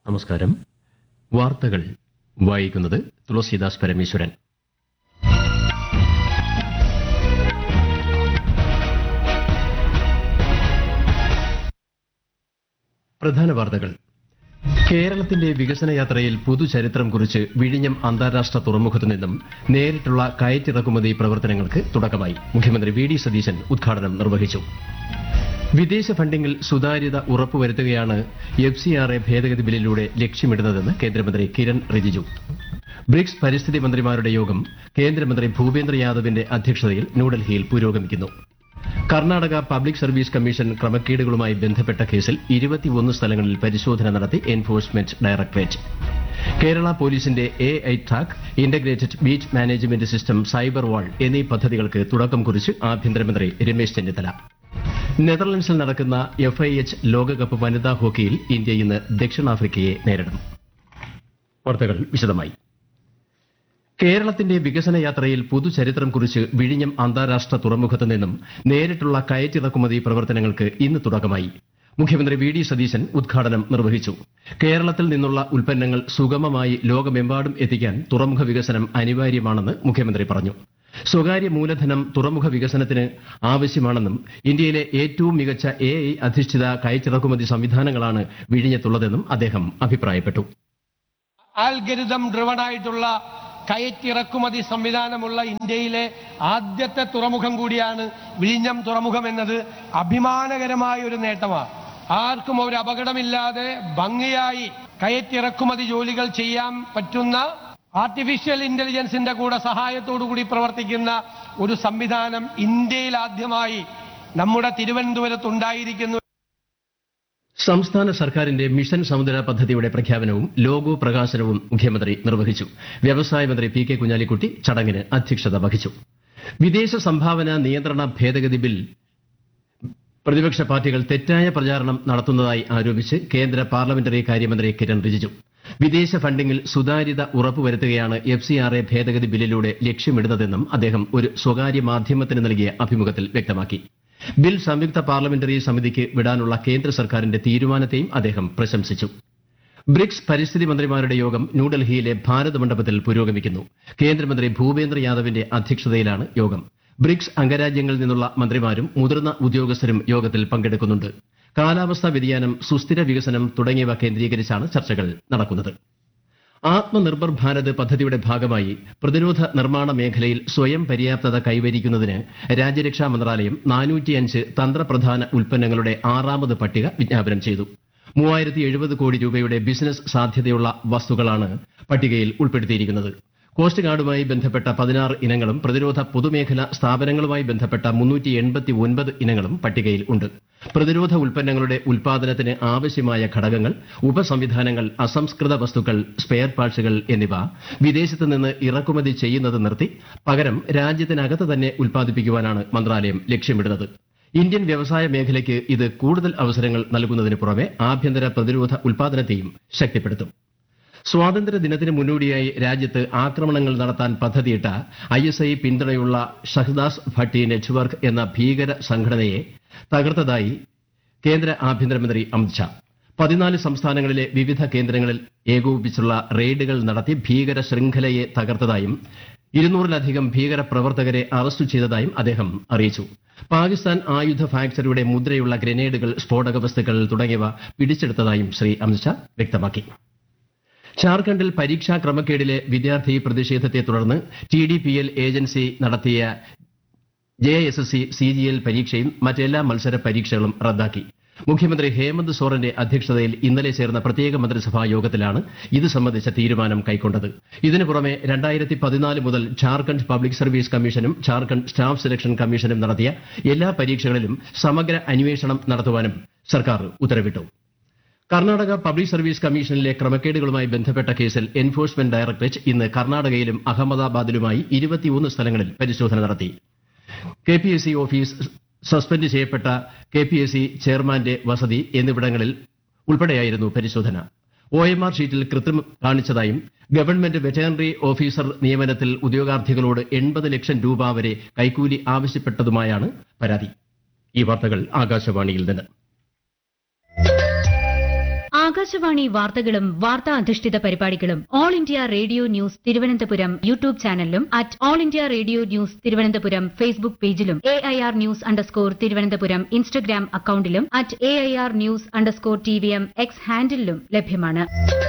നമസ്കാരം വാർത്തകൾ വായിക്കുന്നത് തുളസീദാസ് പരമേശ്വരൻ പ്രധാന വാർത്തകൾ കേരളത്തിന്റെ വികസന യാത്രയിൽ പുതുചരിത്രം കുറിച്ച് വിഴിഞ്ഞം അന്താരാഷ്ട്ര തുറമുഖത്തു നിന്നും നേരിട്ടുള്ള കയറ്റിറക്കുമതി പ്രവർത്തനങ്ങൾക്ക് തുടക്കമായി മുഖ്യമന്ത്രി വി ഡി സതീശൻ ഉദ്ഘാടനം നിർവഹിച്ചു വിദേശ ഫണ്ടിംഗിൽ സുതാര്യത ഉറപ്പുവരുത്തുകയാണ് എഫ് സി ആർ എ ഭേദഗതി ബില്ലിലൂടെ ലക്ഷ്യമിടുന്നതെന്ന് കേന്ദ്രമന്ത്രി കിരൺ റിജിജു ബ്രിക്സ് പരിസ്ഥിതി മന്ത്രിമാരുടെ യോഗം കേന്ദ്രമന്ത്രി ഭൂപേന്ദ്ര യാദവിന്റെ അധ്യക്ഷതയിൽ ന്യൂഡൽഹിയിൽ പുരോഗമിക്കുന്നു കർണാടക പബ്ലിക് സർവീസ് കമ്മീഷൻ ക്രമക്കേടുകളുമായി ബന്ധപ്പെട്ട കേസിൽ ഇരുപത്തിയൊന്ന് സ്ഥലങ്ങളിൽ പരിശോധന നടത്തി എൻഫോഴ്സ്മെന്റ് ഡയറക്ടറേറ്റ് കേരള പോലീസിന്റെ A I Tak integrated beach management system cyber wall എന്നീ പദ്ധതികൾക്ക് തുടക്കം കുറിച്ച് ആഭ്യന്തരമന്ത്രി രമേശ് ചെന്നിത്തല നെതർലൻഡ്സിൽ നടക്കുന്ന എഫ് ഐ എച്ച് ലോകകപ്പ് വനിതാ ഹോക്കിയിൽ ഇന്ത്യ ഇന്ന് ദക്ഷിണാഫ്രിക്കയെ നേരിടും വാർത്തകൾ വിശദമായി കേരളത്തിന്റെ വികസന യാത്രയിൽ പുതുചരിത്രം കുറിച്ച് വിഴിഞ്ഞം അന്താരാഷ്ട്ര തുറമുഖത്ത് നിന്നും നേരിട്ടുള്ള കയറ്റിറക്കുമതി പ്രവർത്തനങ്ങൾക്ക് ഇന്ന് തുടക്കമായി മുഖ്യമന്ത്രി വി ഡി സതീശൻ ഉദ്ഘാടനം നിർവഹിച്ചു കേരളത്തിൽ നിന്നുള്ള ഉൽപ്പന്നങ്ങൾ സുഗമമായി ലോകമെമ്പാടും എത്തിക്കാൻ തുറമുഖ വികസനം അനിവാര്യമാണെന്ന് മുഖ്യമന്ത്രി പറഞ്ഞു സ്വകാര്യ മൂലധനം തുറമുഖ വികസനത്തിന് ആവശ്യമാണെന്നും ഇന്ത്യയിലെ ഏറ്റവും മികച്ച എ ഐ അധിഷ്ഠിത കയറ്റിറക്കുമതി സംവിധാനങ്ങളാണ് വിഴിഞ്ഞത്തുള്ളതെന്നും അദ്ദേഹം അഭിപ്രായപ്പെട്ടു ആൽഗരിതം ഡ്രിവൺ ആയിട്ടുള്ള കയറ്റിറക്കുമതി സംവിധാനമുള്ള ഇന്ത്യയിലെ ആദ്യത്തെ തുറമുഖം കൂടിയാണ് വിഴിഞ്ഞം തുറമുഖം എന്നത് അഭിമാനകരമായ ഒരു നേട്ടമാണ് ആർക്കും ഒരു അപകടമില്ലാതെ ഭംഗിയായി കയറ്റിറക്കുമതി ജോലികൾ ചെയ്യാൻ പറ്റുന്ന ആർട്ടിഫിഷ്യൽ ഇന്റലിജൻസിന്റെ കൂടെ സഹായത്തോടു കൂടി പ്രവർത്തിക്കുന്ന ഒരു സംവിധാനം ഇന്ത്യയിൽ ആദ്യമായി നമ്മുടെ തിരുവനന്തപുരത്ത് ഉണ്ടായിരിക്കുന്നു സംസ്ഥാന സർക്കാരിന്റെ മിഷൻ സമുദ്ര പദ്ധതിയുടെ പ്രഖ്യാപനവും ലോഗോ പ്രകാശനവും മുഖ്യമന്ത്രി നിർവഹിച്ചു വ്യവസായ മന്ത്രി പി കെ കുഞ്ഞാലിക്കുട്ടി ചടങ്ങിന് അധ്യക്ഷത വഹിച്ചു വിദേശ സംഭാവന നിയന്ത്രണ ഭേദഗതി ബിൽ പ്രതിപക്ഷ പാർട്ടികൾ തെറ്റായ പ്രചാരണം നടത്തുന്നതായി ആരോപിച്ച് കേന്ദ്ര പാർലമെന്ററി കാര്യമന്ത്രി കിരൺ റിജിജു വിദേശ ഫണ്ടിംഗിൽ സുതാര്യത ഉറപ്പുവരുത്തുകയാണ് എഫ് സി ആർ എ ഭേദഗതി ബില്ലിലൂടെ ലക്ഷ്യമിടുന്നതെന്നും അദ്ദേഹം ഒരു സ്വകാര്യ മാധ്യമത്തിന് നൽകിയ അഭിമുഖത്തിൽ വ്യക്തമാക്കി ബിൽ സംയുക്ത പാർലമെന്ററി സമിതിക്ക് വിടാനുള്ള കേന്ദ്ര സർക്കാരിന്റെ തീരുമാനത്തെയും അദ്ദേഹം പ്രശംസിച്ചു ബ്രിക്സ് പരിസ്ഥിതി മന്ത്രിമാരുടെ യോഗം ന്യൂഡൽഹിയിലെ ഭാരത് മണ്ഡപത്തിൽ പുരോഗമിക്കുന്നു കേന്ദ്രമന്ത്രി ഭൂപേന്ദ്ര യാദവിന്റെ അധ്യക്ഷതയിലാണ് യോഗം ബ്രിക്സ് അംഗരാജ്യങ്ങളിൽ നിന്നുള്ള മന്ത്രിമാരും മുതിർന്ന ഉദ്യോഗസ്ഥരും യോഗത്തിൽ പങ്കെടുക്കുന്നുണ്ട് കാലാവസ്ഥാ വ്യതിയാനം സുസ്ഥിര വികസനം തുടങ്ങിയവ കേന്ദ്രീകരിച്ചാണ് ചർച്ചകൾ നടക്കുന്നത് ആത്മനിർഭർ ഭാരത് പദ്ധതിയുടെ ഭാഗമായി പ്രതിരോധ നിർമ്മാണ മേഖലയിൽ സ്വയം പര്യാപ്തത കൈവരിക്കുന്നതിന് രാജ്യരക്ഷാ മന്ത്രാലയം നാനൂറ്റിയഞ്ച് തന്ത്രപ്രധാന ഉൽപ്പന്നങ്ങളുടെ ആറാമത് പട്ടിക വിജ്ഞാപനം ചെയ്തു മൂവായിരത്തി എഴുപത് കോടി രൂപയുടെ ബിസിനസ് സാധ്യതയുള്ള വസ്തുക്കളാണ് പട്ടികയിൽ ഉൾപ്പെടുത്തിയിരിക്കുന്നത് കോസ്റ്റ് ഗാർഡുമായി ബന്ധപ്പെട്ട പതിനാറ് ഇനങ്ങളും പ്രതിരോധ പൊതുമേഖലാ സ്ഥാപനങ്ങളുമായി ബന്ധപ്പെട്ട മുന്നൂറ്റി എൺപത്തി ഒൻപത് ഇനങ്ങളും പട്ടികയിൽ ഉണ്ട് പ്രതിരോധ ഉൽപ്പന്നങ്ങളുടെ ഉൽപാദനത്തിന് ആവശ്യമായ ഘടകങ്ങൾ ഉപസംവിധാനങ്ങൾ അസംസ്കൃത വസ്തുക്കൾ സ്പെയർ പാർട്സുകൾ എന്നിവ വിദേശത്ത് നിന്ന് ഇറക്കുമതി ചെയ്യുന്നത് നിർത്തി പകരം രാജ്യത്തിനകത്ത് തന്നെ ഉൽപ്പാദിപ്പിക്കുവാനാണ് മന്ത്രാലയം ലക്ഷ്യമിടുന്നത് ഇന്ത്യൻ വ്യവസായ മേഖലയ്ക്ക് ഇത് കൂടുതൽ അവസരങ്ങൾ നൽകുന്നതിന് പുറമെ ആഭ്യന്തര പ്രതിരോധ ഉൽപാദനത്തെയും ശക്തിപ്പെടുത്തും സ്വാതന്ത്ര്യ ദിനത്തിന് മുന്നോടിയായി രാജ്യത്ത് ആക്രമണങ്ങൾ നടത്താൻ പദ്ധതിയിട്ട ഐ എസ് ഐ പിന്തുണയുള്ള ഷഹ്ദാസ് ഭട്ടി നെറ്റ്വർക്ക് എന്ന ഭീകര സംഘടനയെ തകർത്തതായി കേന്ദ്ര ആഭ്യന്തരമന്ത്രി അമിത്ഷാ പതിനാല് സംസ്ഥാനങ്ങളിലെ വിവിധ കേന്ദ്രങ്ങളിൽ ഏകോപിപ്പിച്ചുള്ള റെയ്ഡുകൾ നടത്തി ഭീകര ശൃംഖലയെ തകർത്തതായും ഇരുന്നൂറിലധികം ഭീകര പ്രവർത്തകരെ അറസ്റ്റ് ചെയ്തതായും അദ്ദേഹം അറിയിച്ചു പാകിസ്ഥാൻ ആയുധ ഫാക്ടറിയുടെ മുദ്രയുള്ള ഗ്രനേഡുകൾ സ്ഫോടക വസ്തുക്കൾ തുടങ്ങിയവ പിടിച്ചെടുത്തതായും ശ്രീ അമിത്ഷാ വ്യക്തമാക്കി ഝാർഖണ്ഡിൽ പരീക്ഷാ ക്രമക്കേടിലെ വിദ്യാർത്ഥി പ്രതിഷേധത്തെ തുടർന്ന് T D P L agency നടത്തിയ J S S C C G L പരീക്ഷയും മറ്റെല്ലാ മത്സര പരീക്ഷകളും റദ്ദാക്കി മുഖ്യമന്ത്രി ഹേമന്ത് സോറന്റെ അധ്യക്ഷതയിൽ ഇന്നലെ ചേർന്ന പ്രത്യേക മന്ത്രിസഭാ യോഗത്തിലാണ് ഇത് സംബന്ധിച്ച തീരുമാനം കൈക്കൊണ്ടത് ഇതിനു പുറമെ രണ്ടായിരത്തി പതിനാല് മുതൽ ഝാർഖണ്ഡ് പബ്ലിക് സർവീസ് കമ്മീഷനും ഝാർഖണ്ഡ് സ്റ്റാഫ് സെലക്ഷൻ കമ്മീഷനും നടത്തിയ എല്ലാ പരീക്ഷകളിലും സമഗ്ര അന്വേഷണം നടത്തുവാനും സർക്കാർ ഉത്തരവിട്ടു കർണാടക പബ്ലിക് സർവീസ് കമ്മീഷനിലെ ക്രമക്കേടുകളുമായി ബന്ധപ്പെട്ട കേസിൽ എൻഫോഴ്സ്മെന്റ് ഡയറക്ടറേറ്റ് ഇന്ന് കർണാടകയിലും അഹമ്മദാബാദിലുമായി ഇരുപത്തിയൊന്ന് സ്ഥലങ്ങളിൽ പരിശോധന നടത്തി K P S C office suspend ചെയ്യപ്പെട്ട കെ പി എസ് സി ചെയർമാന്റെ വസതി എന്നിവിടങ്ങളിൽ ഉൾപ്പെടെയായിരുന്നു പരിശോധന ഒ എം ആർ ഷീറ്റിൽ കൃത്രിമം കാണിച്ചതായും ഗവൺമെന്റ് വെറ്ററിനറി ഓഫീസർ നിയമനത്തിൽ ഉദ്യോഗാർത്ഥികളോട് എൺപത് ലക്ഷം രൂപ വരെ കൈക്കൂലി ആവശ്യപ്പെട്ടതുമായാണ് പരാതി ഈ വാർത്തകൾ ആകാശവാണിയിൽ നിന്ന് ആകാശവാണി വാർത്തകളും വാർത്താ അധിഷ്ഠിത പരിപാടികളും all India radio news Thiruvananthapuram YouTube ചാനലിലും at all India radio news Thiruvananthapuram Facebook പേജിലും A I R news underscore Thiruvananthapuram Instagram അക്കൌണ്ടിലും at A I R news underscore T V M X ഹാൻഡിലും ലഭ്യമാണ്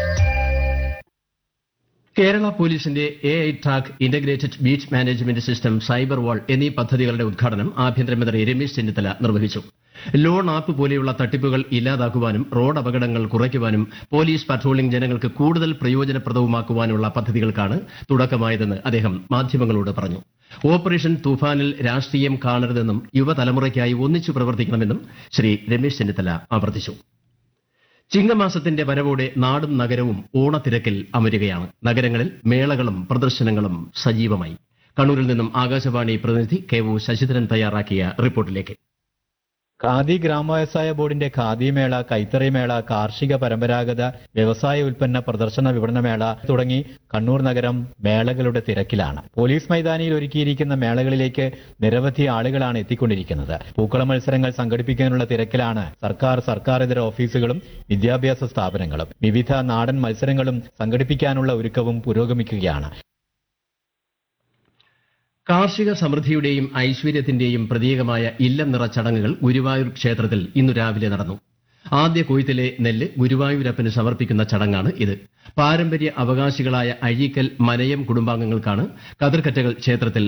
കേരള പോലീസിന്റെ A I track integrated beach management system cyber wall എന്നീ പദ്ധതികളുടെ ഉദ്ഘാടനം ആഭ്യന്തരമന്ത്രി രമേശ് ചെന്നിത്തല നിർവഹിച്ചു ലോൺ ആപ്പ് പോലെയുള്ള തട്ടിപ്പുകൾ ഇല്ലാതാക്കുവാനും റോഡ് അപകടങ്ങൾ കുറയ്ക്കുവാനും പോലീസ് പട്രോളിംഗ് ജനങ്ങൾക്ക് കൂടുതൽ പ്രയോജനപ്രദവുമാക്കുവാനുള്ള പദ്ധതികൾക്കാണ് തുടക്കമായതെന്ന് അദ്ദേഹം മാധ്യമങ്ങളോട് പറഞ്ഞു ഓപ്പറേഷൻ തൂഫാനിൽ രാഷ്ട്രീയം കാണരുതെന്നും യുവതലമുറയ്ക്കായി ഒന്നിച്ചു പ്രവർത്തിക്കണമെന്നും ശ്രീ രമേശ് ചെന്നിത്തല ആവർത്തിച്ചു ചിങ്ങമാസത്തിന്റെ വരവോടെ നാടും നഗരവും ഓണത്തിരക്കിൽ അമരുകയാണ് നഗരങ്ങളിൽ മേളകളും പ്രദർശനങ്ങളും സജീവമായി കണ്ണൂരിൽ നിന്നും ആകാശവാണി പ്രതിനിധി കെ ഒ ശശിധരൻ തയ്യാറാക്കിയ റിപ്പോർട്ടിലേക്ക് ഖാദി ഗ്രാമവ്യവസായ ബോർഡിന്റെ ഖാദി മേള കൈത്തറി മേള കാർഷിക പരമ്പരാഗത വ്യവസായ ഉൽപ്പന്ന പ്രദർശന വിപണന മേള തുടങ്ങി കണ്ണൂർ നഗരം മേളകളുടെ തിരക്കിലാണ് പോലീസ് മൈതാനിയിൽ ഒരുക്കിയിരിക്കുന്ന മേളകളിലേക്ക് നിരവധി ആളുകളാണ് എത്തിക്കൊണ്ടിരിക്കുന്നത് പൂക്കള മത്സരങ്ങൾ സംഘടിപ്പിക്കാനുള്ള തിരക്കിലാണ് സർക്കാർ സർക്കാരിതര ഓഫീസുകളും വിദ്യാഭ്യാസ സ്ഥാപനങ്ങളും വിവിധ നാടൻ മത്സരങ്ങളും സംഘടിപ്പിക്കാനുള്ള ഒരുക്കവും പുരോഗമിക്കുകയാണ് കാർഷിക സമൃദ്ധിയുടെയും ഐശ്വര്യത്തിന്റെയും പ്രതീകമായ ഇല്ലം നിറ ചടങ്ങുകൾ ഗുരുവായൂർ ക്ഷേത്രത്തിൽ ഇന്നു രാവിലെ നടന്നു ആദ്യ കൊയ്ത്തിലെ നെല്ല് ഗുരുവായൂരപ്പന് സമർപ്പിക്കുന്ന ചടങ്ങാണ് ഇത് പാരമ്പര്യ അവകാശികളായ അഴീക്കൽ മനയം കുടുംബാംഗങ്ങൾക്കാണ് കതിർക്കറ്റകൾ ക്ഷേത്രത്തിൽ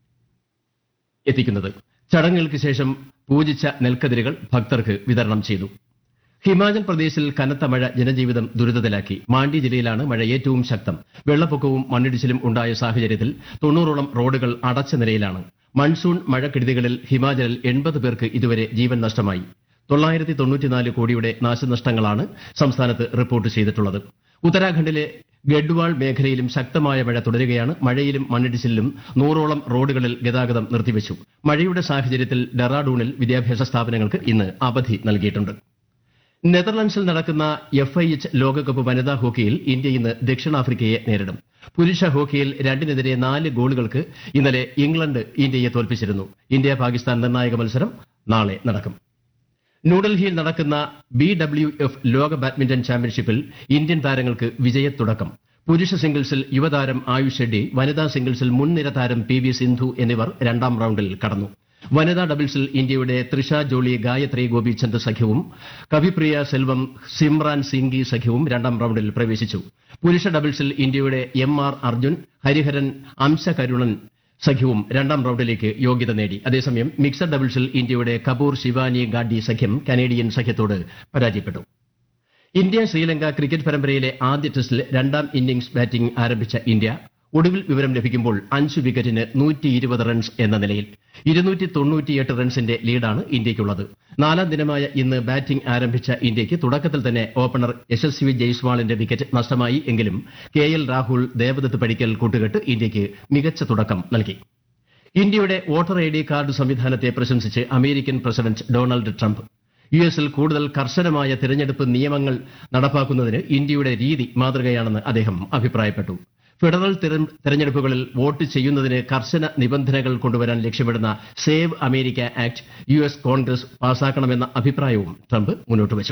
എത്തിക്കുന്നത് ചടങ്ങുകൾക്ക് ശേഷം പൂജിച്ച നെൽക്കതിരുകൾ ഭക്തർക്ക് വിതരണം ചെയ്തു ഹിമാചൽ പ്രദേശിൽ കനത്ത മഴ ജനജീവിതം ദുരിതത്തിലാക്കി മാണ്ഡി ജില്ലയിലാണ് മഴ ഏറ്റവും ശക്തം വെള്ളപ്പൊക്കവും മണ്ണിടിച്ചിലും ഉണ്ടായ സാഹചര്യത്തിൽ തൊണ്ണൂറോളം റോഡുകൾ അടച്ച നിലയിലാണ് മൺസൂൺ മഴക്കെടുതികളിൽ ഹിമാചലിൽ എൺപത് പേർക്ക് ഇതുവരെ ജീവൻ നഷ്ടമായി തൊള്ളായിരത്തി തൊണ്ണൂറ്റിനാല് കോടിയുടെ നാശനഷ്ടങ്ങളാണ് സംസ്ഥാനത്ത് റിപ്പോർട്ട് ചെയ്തിട്ടുള്ളത് ഉത്തരാഖണ്ഡിലെ ഗഡ്വാൾ മേഖലയിലും ശക്തമായ മഴ തുടരുകയാണ് മഴയിലും മണ്ണിടിച്ചിലിലും നൂറോളം റോഡുകളിൽ ഗതാഗതം നിർത്തിവച്ചു മഴയുടെ സാഹചര്യത്തിൽ ഡെറാഡൂണിൽ വിദ്യാഭ്യാസ സ്ഥാപനങ്ങൾക്ക് ഇന്ന് അവധി നൽകിയിട്ടുണ്ട് നെതർലൻഡ്സിൽ നടക്കുന്ന എഫ് ഐ എച്ച് ലോകകപ്പ് വനിതാ ഹോക്കിയിൽ ഇന്ത്യ ഇന്ന് ദക്ഷിണാഫ്രിക്കയെ നേരിടും പുരുഷ ഹോക്കിയിൽ രണ്ടിനെതിരെ നാല് ഗോളുകൾക്ക് ഇന്നലെ ഇംഗ്ലണ്ട് ഇന്ത്യയെ തോൽപ്പിച്ചിരുന്നു ഇന്ത്യ പാകിസ്ഥാൻ നിർണായക മത്സരം നാളെ നടക്കും ന്യൂഡൽഹിയിൽ നടക്കുന്ന ബി ഡബ്ല്യു എഫ് ലോക ബാഡ്മിന്റൺ ചാമ്പ്യൻഷിപ്പിൽ ഇന്ത്യൻ താരങ്ങൾക്ക് വിജയത്തുടക്കം പുരുഷ സിംഗിൾസിൽ യുവതാരം ആയുഷ് ഷെഡ്ഡി വനിതാ സിംഗിൾസിൽ മുൻനിര താരം പി വി സിന്ധു എന്നിവർ രണ്ടാം റൌണ്ടിൽ കടന്നു വനിതാ ഡബിൾസിൽ ഇന്ത്യയുടെ ത്രിഷ ജോളി ഗായത്രി ഗോപിചന്ദ് സഖ്യവും കവിപ്രിയ സെൽവം സിമ്രാൻ സിംഗി സഖ്യവും രണ്ടാം റൌണ്ടിൽ പ്രവേശിച്ചു പുരുഷ ഡബിൾസിൽ ഇന്ത്യയുടെ M R Arjun Hariharan Amsakarunan സഖ്യവും രണ്ടാം റൌണ്ടിലേക്ക് യോഗ്യത നേടി അതേസമയം മിക്സഡ് ഡബിൾസിൽ ഇന്ത്യയുടെ കപൂർ ശിവാനി ഗാഡി സഖ്യം കനേഡിയൻ സഖ്യത്തോട് പരാജയപ്പെട്ടു ഇന്ത്യ ശ്രീലങ്ക ക്രിക്കറ്റ് പരമ്പരയിലെ ആദ്യ ടെസ്റ്റിൽ രണ്ടാം ഇന്നിംഗ്സ് ബാറ്റിംഗ് ആരംഭിച്ച ഇന്ത്യ ഒടുവിൽ വിവരം ലഭിക്കുമ്പോൾ അഞ്ച് വിക്കറ്റിന് നൂറ്റി ഇരുപത് റൺസ് എന്ന നിലയിൽ ഇരുന്നൂറ്റി തൊണ്ണൂറ്റിയെട്ട് റൺസിന്റെ ലീഡാണ് ഇന്ത്യയ്ക്കുള്ളത് നാലാം ദിനമായ ഇന്ന് ബാറ്റിംഗ് ആരംഭിച്ച ഇന്ത്യയ്ക്ക് തുടക്കത്തിൽ തന്നെ ഓപ്പണർ യശസ്വി ജയ്സ്വാളിന്റെ വിക്കറ്റ് നഷ്ടമായി എങ്കിലും കെ എൽ രാഹുൽ ദേവദത്ത് പടിക്കൽ കൂട്ടുകെട്ട് ഇന്ത്യയ്ക്ക് മികച്ച തുടക്കം നൽകി ഇന്ത്യയുടെ വോട്ടർ ഐ ഡി കാർഡ് സംവിധാനത്തെ പ്രശംസിച്ച് American president Donald Trump U എസിൽ കൂടുതൽ കർശനമായ തിരഞ്ഞെടുപ്പ് നിയമങ്ങൾ നടപ്പാക്കുന്നതിന് ഇന്ത്യയുടെ രീതി മാതൃകയാണെന്ന് അദ്ദേഹം അഭിപ്രായപ്പെട്ടു ഫെഡറൽ തിര- തെരഞ്ഞെടുപ്പുകളിൽ വോട്ട് ചെയ്യുന്നതിന് കർശന നിബന്ധനകൾ കൊണ്ടുവരാൻ ലക്ഷ്യമിടുന്ന save America act U S Congress പാസാക്കണമെന്ന അഭിപ്രായവും ട്രംപ് മുന്നോട്ട് വച്ചു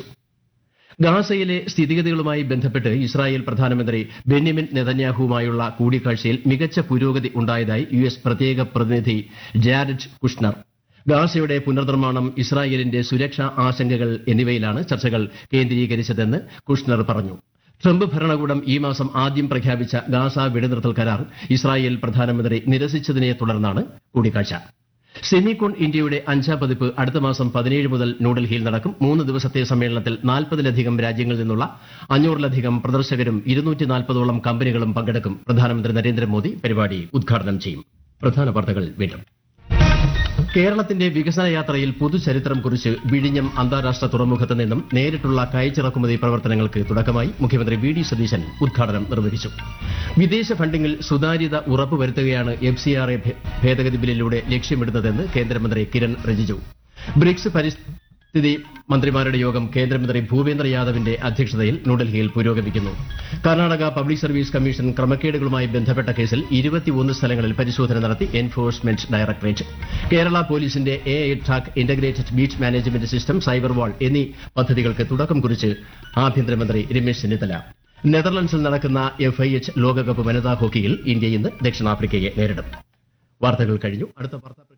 ഗാസയിലെ സ്ഥിതിഗതികളുമായി ബന്ധപ്പെട്ട് ഇസ്രായേൽ പ്രധാനമന്ത്രി ബെന്യമിൻ നെതന്യാഹുവുമായുള്ള കൂടിക്കാഴ്ചയിൽ മികച്ച പുരോഗതി ഉണ്ടായതായി യു എസ് പ്രത്യേക പ്രതിനിധി ജാരഡ് കുഷ്ണർ ഗാസയുടെ പുനർനിർമ്മാണം ഇസ്രായേലിന്റെ സുരക്ഷാ ആശങ്കകൾ എന്നിവയിലാണ് ചർച്ചകൾ കേന്ദ്രീകരിച്ചതെന്ന് കുഷ്ണർ പറഞ്ഞു ട്രംപ് ഭരണകൂടം ഈ മാസം ആദ്യം പ്രഖ്യാപിച്ച ഗാസ വെടിനിർത്തൽ കരാർ ഇസ്രായേൽ പ്രധാനമന്ത്രി നിരസിച്ചതിനെ തുടർന്നാണ് കൂടിക്കാഴ്ച സെമികോൺ ഇന്ത്യയുടെ അഞ്ചാം പതിപ്പ് അടുത്ത മാസം പതിനേഴ് മുതൽ ന്യൂഡൽഹിയിൽ നടക്കും മൂന്ന് ദിവസത്തെ സമ്മേളനത്തിൽ നാൽപ്പതിലധികം രാജ്യങ്ങളിൽ നിന്നുള്ള അഞ്ഞൂറിലധികം പ്രദർശകരും ഇരുന്നൂറ്റി നാൽപ്പതോളം കമ്പനികളും പങ്കെടുക്കും പ്രധാനമന്ത്രി നരേന്ദ്രമോദി പരിപാടി ഉദ്ഘാടനം ചെയ്യും പ്രധാന വാർത്തകൾ വീണ്ടും കേരളത്തിന്റെ വികസന യാത്രയിൽ പുതുചരിത്രം കുറിച്ച് വിഴിഞ്ഞം അന്താരാഷ്ട്ര തുറമുഖത്ത് നിന്നും നേരിട്ടുള്ള കയറ്റിറക്കുമതി പ്രവർത്തനങ്ങൾക്ക് തുടക്കമായി മുഖ്യമന്ത്രി വി ഡി സതീശൻ ഉദ്ഘാടനം നിർവഹിച്ചു വിദേശ ഫണ്ടിംഗിൽ സുതാര്യത ഉറപ്പുവരുത്തുകയാണ് എഫ് സി ആർ എ ഭേദഗതി ബില്ലിലൂടെ ലക്ഷ്യമിടുന്നതെന്ന് കേന്ദ്രമന്ത്രി കിരൺ റിജിജു ബ്രിക്സ് പരിസ് സ്ഥിതി മന്ത്രിമാരുടെ യോഗം കേന്ദ്രമന്ത്രി ഭൂപേന്ദ്ര യാദവിന്റെ അധ്യക്ഷതയിൽ ന്യൂഡൽഹിയിൽ പുരോഗമിക്കുന്നു കർണാടക പബ്ലിക് സർവീസ് കമ്മീഷൻ ക്രമക്കേടുകളുമായി ബന്ധപ്പെട്ട കേസിൽ ഇരുപത്തിയൊന്ന് സ്ഥലങ്ങളിൽ പരിശോധന നടത്തി എൻഫോഴ്സ്മെന്റ് ഡയറക്ടറേറ്റ് കേരള പോലീസിന്റെ A I Tak integrated beach management system cyber wall എന്നീ പദ്ധതികൾക്ക് തുടക്കം കുറിച്ച് ആഭ്യന്തരമന്ത്രി രമേശ് ചെന്നിത്തല നെതർലൻഡ്സിൽ നടക്കുന്ന എഫ് ഐ എച്ച് ലോകകപ്പ് വനിതാ ഹോക്കിയിൽ ഇന്ത്യ ഇന്ന് ദക്ഷിണാഫ്രിക്കയെ നേരിടും വാർത്തകൾ കഴിഞ്ഞു അടുത്ത വാർത്താ